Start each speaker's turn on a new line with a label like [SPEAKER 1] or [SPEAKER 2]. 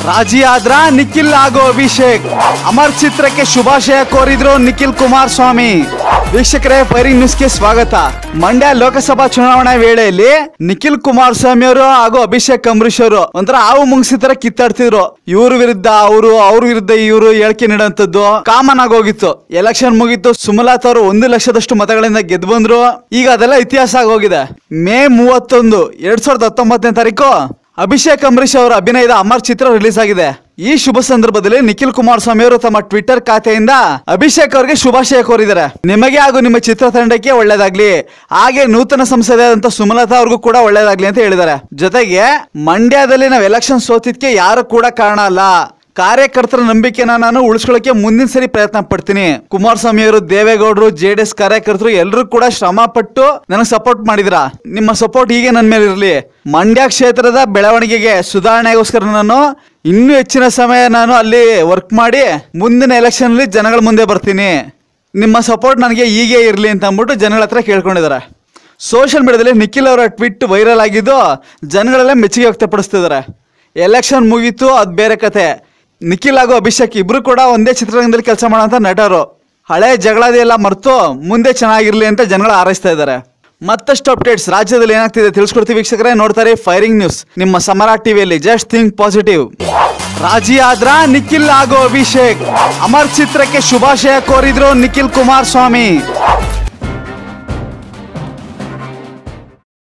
[SPEAKER 1] ರಾಜಿ ಆದ್ರ ನಿಖಿಲ್ ಹಾಗೂ ಅಭಿಷೇಕ್ ಅಮರ್ ಚಿತ್ರಕ್ಕೆ ಶುಭಾಶಯ ಕೋರಿದ್ರು ನಿಖಿಲ್ ಕುಮಾರಸ್ವಾಮಿ ವೀಕ್ಷಕರೇ ಫೈರಿಂಗ್ ನ್ಯೂಸ್ಗೆ ಸ್ವಾಗತ ಮಂಡ್ಯ ಲೋಕಸಭಾ ಚುನಾವಣೆ ವೇಳೆಯಲ್ಲಿ ನಿಖಿಲ್ ಕುಮಾರಸ್ವಾಮಿ ಅವರು ಹಾಗೂ ಅಭಿಷೇಕ್ ಅಂಬರೀಶ್ ಅವರು ಒಂಥರ ಹಾವು ಮುಂಗ್ಸಿ ತರ ಕಿತ್ತಾಡ್ತಿದ್ರು ಇವ್ರ ವಿರುದ್ಧ ಅವರು ಅವ್ರ ವಿರುದ್ಧ ಇವರು ಹೇಳಿಕೆ ನೀಡುವಂತದ್ದು ಕಾಮನ್ ಆಗೋಗಿತ್ತು ಎಲೆಕ್ಷನ್ ಮುಗೀತು ಸುಮಲತಾ ಅವರು ಒಂದು ಲಕ್ಷದಷ್ಟು ಮತಗಳಿಂದ ಗೆದ್ದು ಬಂದ್ರು ಈಗ ಅದೆಲ್ಲ ಇತಿಹಾಸ ಆಗೋಗಿದೆ ಮೇ ಮೂವತ್ತೊಂದು ಎರಡ್ ಸಾವಿರದ ಹತ್ತೊಂಬತ್ತನೇ ತಾರೀಕು ಅಭಿಷೇಕ್ ಅಂಬರೀಶ್ ಅವರ ಅಭಿನಯದ ಅಮರ್ ಚಿತ್ರ ರಿಲೀಸ್ ಆಗಿದೆ ಈ ಶುಭ ಸಂದರ್ಭದಲ್ಲಿ ನಿಖಿಲ್ ಕುಮಾರಸ್ವಾಮಿ ಅವರು ತಮ್ಮ ಟ್ವಿಟರ್ ಖಾತೆಯಿಂದ ಅಭಿಷೇಕ್ ಅವರಿಗೆ ಶುಭಾಶಯ ಕೋರಿದ್ದಾರೆ ನಿಮಗೆ ಹಾಗೂ ನಿಮ್ಮ ಚಿತ್ರತಂಡಕ್ಕೆ ಒಳ್ಳೇದಾಗ್ಲಿ ಹಾಗೆ ನೂತನ ಸಂಸದೆಯಾದಂತ ಸುಮಲತಾ ಅವ್ರಿಗೂ ಕೂಡ ಒಳ್ಳೇದಾಗ್ಲಿ ಅಂತ ಹೇಳಿದ್ದಾರೆ ಜೊತೆಗೆ ಮಂಡ್ಯದಲ್ಲಿ ನಾವು ಎಲೆಕ್ಷನ್ ಸೋತಿದ್ಕೆ ಯಾರು ಕೂಡ ಕಾರಣ ಅಲ್ಲ ಕಾರ್ಯಕರ್ತರ ನಂಬಿಕೆನ ನಾನು ಉಳಿಸ್ಕೊಳ್ಳೋಕೆ ಮುಂದಿನ ಸರಿ ಪ್ರಯತ್ನ ಪಡ್ತೀನಿ ಕುಮಾರಸ್ವಾಮಿ ಅವರು ದೇವೇಗೌಡರು ಜೆ ಡಿ ಎಸ್ ಕಾರ್ಯಕರ್ತರು ಎಲ್ಲರೂ ಕೂಡ ಶ್ರಮ ಪಟ್ಟು ನನಗೆ ಸಪೋರ್ಟ್ ಮಾಡಿದ್ರ ನಿಮ್ಮ ಸಪೋರ್ಟ್ ಹೀಗೆ ನನ್ನ ಮೇಲೆ ಇರಲಿ ಮಂಡ್ಯ ಕ್ಷೇತ್ರದ ಬೆಳವಣಿಗೆಗೆ ಸುಧಾರಣೆಗೋಸ್ಕರ ನಾನು ಇನ್ನೂ ಹೆಚ್ಚಿನ ಸಮಯ ನಾನು ಅಲ್ಲಿ ವರ್ಕ್ ಮಾಡಿ ಮುಂದಿನ ಎಲೆಕ್ಷನ್ ಅಲ್ಲಿ ಜನಗಳ ಮುಂದೆ ಬರ್ತೀನಿ ನಿಮ್ಮ ಸಪೋರ್ಟ್ ನನಗೆ ಹೀಗೆ ಇರಲಿ ಅಂತ ಅಂದ್ಬಿಟ್ಟು ಜನಗಳ ಹತ್ರ ಕೇಳ್ಕೊಂಡಿದ್ದಾರೆ ಸೋಷಿಯಲ್ ಮೀಡಿಯಾದಲ್ಲಿ ನಿಖಿಲ್ ಅವರ ಟ್ವಿಟ್ ವೈರಲ್ ಆಗಿದ್ದು ಜನಗಳೆಲ್ಲ ಮೆಚ್ಚುಗೆ ವ್ಯಕ್ತಪಡಿಸ್ತಿದ್ದಾರೆ ಎಲೆಕ್ಷನ್ ಮುಗೀತು ಅದು ಬೇರೆ ಕತೆ ನಿಖಿಲ್ ಹಾಗೂ ಅಭಿಷೇಕ್ ಇಬ್ರು ಕೂಡ ಒಂದೇ ಚಿತ್ರರಂಗದಲ್ಲಿ ಕೆಲಸ ಮಾಡೋಂಥ ನಟರು ಹಳೆ ಜಗಳದೆಲ್ಲ ಮರೆತು ಮುಂದೆ ಚೆನ್ನಾಗಿರ್ಲಿ ಅಂತ ಜನಗಳು ಹಾರೈಸ್ತಾ ಇದ್ದಾರೆ ಮತ್ತಷ್ಟು ಅಪ್ಡೇಟ್ಸ್ ರಾಜ್ಯದಲ್ಲಿ ಏನಾಗ್ತಿದೆ ತಿಳಿಸ್ಕೊಡ್ತೀವಿ ವೀಕ್ಷಕರೇ ನೋಡ್ತಾರೆ ಫೈರಿಂಗ್ ನ್ಯೂಸ್ ನಿಮ್ಮ ಸಮರ ಟಿವಿಯಲ್ಲಿ ಜಸ್ಟ್ ಥಿಂಕ್ ಪಾಸಿಟಿವ್ ರಾಜಿ ಆದ್ರ ನಿಖಿಲ್ ಹಾಗೂ ಅಭಿಷೇಕ್ ಅಮರ್ ಚಿತ್ರಕ್ಕೆ ಶುಭಾಶಯ ಕೋರಿದ್ರು ನಿಖಿಲ್ ಕುಮಾರಸ್ವಾಮಿ